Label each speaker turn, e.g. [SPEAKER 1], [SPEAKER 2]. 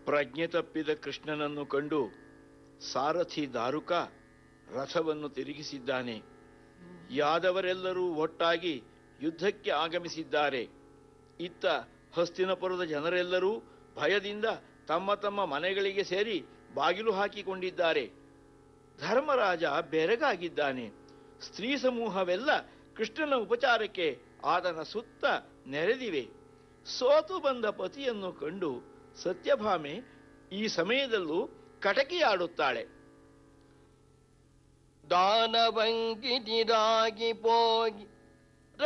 [SPEAKER 1] ಪ್ರಜ್ಞೆ ತಪ್ಪಿದ ಕೃಷ್ಣನನ್ನು ಕಂಡು ಸಾರಥಿ ದಾರುಕ ರಥವನ್ನು ತಿರುಗಿಸಿದ್ದಾನೆ ಯಾದವರೆಲ್ಲರೂ ಒಟ್ಟಾಗಿ ಯುದ್ಧಕ್ಕೆ ಆಗಮಿಸಿದ್ದಾರೆ ಇತ್ತ ಹಸ್ತಿನಪುರದ ಜನರೆಲ್ಲರೂ ಭಯದಿಂದ ತಮ್ಮ ತಮ್ಮ ಮನೆಗಳಿಗೆ ಸೇರಿ ಬಾಗಿಲು ಹಾಕಿಕೊಂಡಿದ್ದಾರೆ ಧರ್ಮರಾಜ ಬೆರಗಾಗಿದ್ದಾನೆ ಸ್ತ್ರೀ ಸಮೂಹವೆಲ್ಲ ಕೃಷ್ಣನ ಉಪಚಾರಕ್ಕೆ ಆತನ ಸುತ್ತ ನೆರೆದಿವೆ ಸೋತು ಬಂದ ಪತಿಯನ್ನು ಕಂಡು ಸತ್ಯಭಾಮೆ ಈ ಸಮಯದಲ್ಲೂ ಕಟಕಿಯಾಡುತ್ತಾಳೆ
[SPEAKER 2] ದಾನವಂಕಿತಿರಾಗಿ ಪೋಗಿ